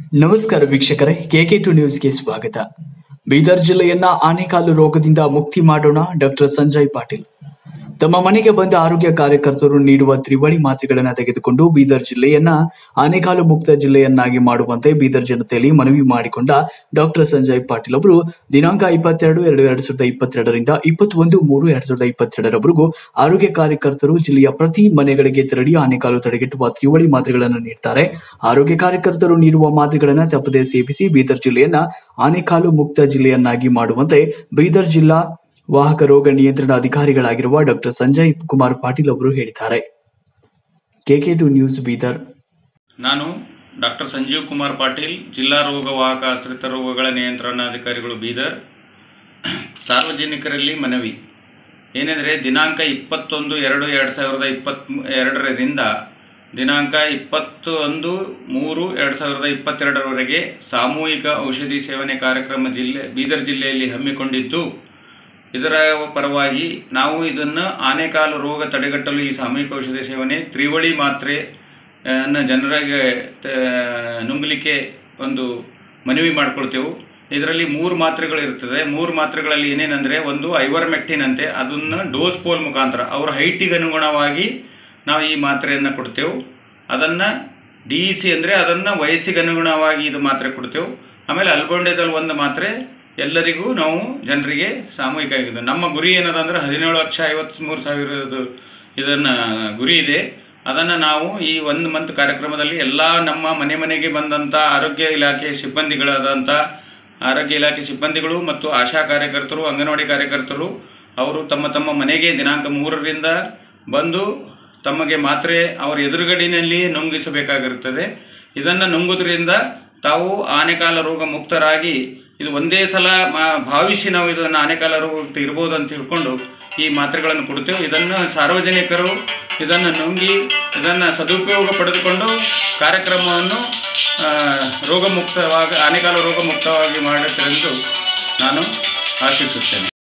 ನಮಸ್ಕಾರ ವೀಕ್ಷಕರೇ K K to ನ್ಯೂಸ್ಗೆ ಸ್ವಾಗತ ಬೀದರ್ ಜಿಲ್ಲೆಯನ್ನ ಆನೆಕಾಲು ರೋಗದಿಂದ ಮುಕ್ತಿ ಮಾಡೋಣ ಡಾಕ್ಟರ್ ಸಂಜಯ್ ಪಾಟೀಲ್ ತಮ್ಮ ಮನೆಗೆ ಬಂದ ಆರೋಗ್ಯ ಕಾರ್ಯಕರ್ತರು ನೀಡುವ ತ್ರಿವಳಿ ಮಾತ್ರೆಗಳನ್ನು ತೆಗೆದುಕೊಂಡು ಬೀದರ್ ಜಿಲ್ಲೆಯನ್ನ ಆನೆಕಾಲು ಮುಕ್ತ ಜಿಲ್ಲೆಯನ್ನಾಗಿ ಮಾಡುವಂತೆ ಬೀದರ್ ಜನತೆಯಲ್ಲಿ ಮನವಿ ಮಾಡಿಕೊಂಡ ಡಾಕ್ಟರ್ ಸಂಜಯ್ ಪಾಟೀಲ್ ಅವರು ದಿನಾಂಕ ಇಪ್ಪತ್ತೆರಡು ಎರಡು ಎರಡ್ ಸಾವಿರದ ಇಪ್ಪತ್ತೆರಡರಿಂದ ಇಪ್ಪತ್ತೊಂದು ಮೂರು ಎರಡ್ ಸಾವಿರದ ಇಪ್ಪತ್ತೆರಡರವರೆಗೂ ಆರೋಗ್ಯ ಕಾರ್ಯಕರ್ತರು ಜಿಲ್ಲೆಯ ಪ್ರತಿ ಮನೆಗಳಿಗೆ ತೆರಳಿ ಆನೆಕಾಲು ತಡೆಗಟ್ಟುವ ತ್ರಿವಳಿ ಮಾತ್ರೆಗಳನ್ನು ನೀಡುತ್ತಾರೆ ಆರೋಗ್ಯ ಕಾರ್ಯಕರ್ತರು ನೀಡುವ ಮಾತ್ರೆಗಳನ್ನು ತಪ್ಪದೇ ಸೇವಿಸಿ ಬೀದರ್ ಜಿಲ್ಲೆಯನ್ನ ಆನೆಕಾಲು ಮುಕ್ತ ಜಿಲ್ಲೆಯನ್ನಾಗಿ ಮಾಡುವಂತೆ ಬೀದರ್ ಜಿಲ್ಲಾ ವಾಹಕ ರೋಗ ನಿಯಂತ್ರಣ ಅಧಿಕಾರಿಗಳಾಗಿರುವ ಡಾಕ್ಟರ್ ಸಂಜಯ್ ಕುಮಾರ್ ಪಾಟೀಲ್ ಅವರು ಹೇಳಿದ್ದಾರೆ ಕೆಕೆ ಟು ನ್ಯೂಸ್ ಬೀದರ್ ನಾನು ಡಾಕ್ಟರ್ ಸಂಜೀವ್ ಕುಮಾರ್ ಪಾಟೀಲ್ ಜಿಲ್ಲಾ ರೋಗವಾಹಕ ಆಶ್ರಿತ ರೋಗಗಳ ನಿಯಂತ್ರಣಾಧಿಕಾರಿಗಳು ಬೀದರ್ ಸಾರ್ವಜನಿಕರಲ್ಲಿ ಮನವಿ ಏನೆಂದರೆ ದಿನಾಂಕ ಇಪ್ಪತ್ತೊಂದು ಎರಡು ಎರಡು ಸಾವಿರದ ಇಪ್ಪತ್ತ್ ಎರಡರಿಂದ ದಿನಾಂಕ ಇಪ್ಪತ್ತು ಒಂದು ಮೂರು ಎರಡು ಸಾವಿರದ ಇಪ್ಪತ್ತೆರಡರವರೆಗೆ ಸಾಮೂಹಿಕ ಔಷಧಿ ಸೇವನೆ ಕಾರ್ಯಕ್ರಮ ಜಿಲ್ಲೆ ಬೀದರ್ ಜಿಲ್ಲೆಯಲ್ಲಿ ಹಮ್ಮಿಕೊಂಡಿದ್ದು ಇದರ ಪರವಾಗಿ ನಾವು ಇದನ್ನು ಆನೆಕಾಲು ರೋಗ ತಡೆಗಟ್ಟಲು ಈ ಸಾಮೂಹಿಕ ಔಷಧಿ ಸೇವನೆ ತ್ರಿವಳಿ ಮಾತ್ರೆ ಆ, ಅನ್ನ ಜನರಿಗೆ ತ- ನುಂಗಲಿಕ್ಕೆ ಒಂದು ಮನವಿ ಮಾಡಿಕೊಳ್ತೇವೆ ಇದರಲ್ಲಿ ಮೂರು ಮಾತ್ರೆಗಳು ಇರ್ತದೆ ಮೂರು ಮಾತ್ರೆಗಳಲ್ಲಿ ಏನೇನೆಂದರೆ ಒಂದು ಐವರ್ಮೆಕ್ಟಿನ್ ಅಂತೆ ಅದನ್ನು ಡೋಸ್ ಪೋಲ್ ಮುಖಾಂತರ ಅವರ ಹೈಟಿಗೆ ಅನುಗುಣವಾಗಿ ನಾವು ಈ ಮಾತ್ರೆಯನ್ನು ಕೊಡ್ತೇವೆ ಅದನ್ನು ಡಿ ಇ ಸಿ ಅಂದರೆ ಅದನ್ನು ವಯಸ್ಸಿಗೆ ಅನುಗುಣವಾಗಿ ಇದು ಮಾತ್ರೆ ಕೊಡ್ತೇವೆ ಆಮೇಲೆ ಅಲ್ಗೊಂಡೇದಲ್ಲಿ ಒಂದು ಮಾತ್ರೆ ಎಲ್ಲರಿಗೂ ನಾವು ಜನರಿಗೆ ಸಾಮೂಹಿಕ ಆಗಿದೆ ನಮ್ಮ ಗುರಿ ಏನದ ಅಂದ್ರೆ ಹದಿನೇಳು ಲಕ್ಷ ಐವತ್ತ್ಮೂರು ಸಾವಿರದ್ದು ಇದನ್ನು ಗುರಿ ಇದೆ ಅದನ್ನು ನಾವು ಈ ಒಂದು ಮಂತ್ ಕಾರ್ಯಕ್ರಮದಲ್ಲಿ ಎಲ್ಲ ನಮ್ಮ ಮನೆ ಮನೆಗೆ ಬಂದಂಥ ಆರೋಗ್ಯ ಇಲಾಖೆ ಸಿಬ್ಬಂದಿಗಳಾದಂಥ ಆರೋಗ್ಯ ಇಲಾಖೆ ಸಿಬ್ಬಂದಿಗಳು ಮತ್ತು ಆಶಾ ಕಾರ್ಯಕರ್ತರು ಅಂಗನವಾಡಿ ಕಾರ್ಯಕರ್ತರು ಅವರು ತಮ್ಮ ತಮ್ಮ ಮನೆಗೆ ದಿನಾಂಕ ಮೂರರಿಂದ ಬಂದು ತಮಗೆ ಮಾತ್ರೆ ಅವರ ಎದುರುಗಡಿನಲ್ಲಿ ನುಂಗಿಸಬೇಕಾಗಿರುತ್ತದೆ ಇದನ್ನು ನುಂಗುವುದರಿಂದ ತಾವು ಆನೆಕಾಲ ರೋಗ ಮುಕ್ತರಾಗಿ ಇದು ಒಂದೇ ಸಲ ಮಾ- ಭಾವಿಸಿ ನಾವು ಇದನ್ನು ಆನೆಕಾಲ ರೋಗ ಇರ್ಬೋದು ಅಂತ ತಿಳ್ಕೊಂಡು ಈ ಮಾತ್ರೆಗಳನ್ನು ಕೊಡ್ತೇವೆ ಇದನ್ನು ಸಾರ್ವಜನಿಕರು ಇದನ್ನು ನುಂಗಿ ಇದನ್ನು ಸದುಪಯೋಗ ಪಡೆದುಕೊಂಡು ಕಾರ್ಯಕ್ರಮವನ್ನು ಆ, ರೋಗಮುಕ್ತವಾಗಿ ಆನೆಕಾಲ ರೋಗ ಮುಕ್ತವಾಗಿ ಮಾಡುತ್ತೆಂದು ನಾನು ಆಶಿಸುತ್ತೇನೆ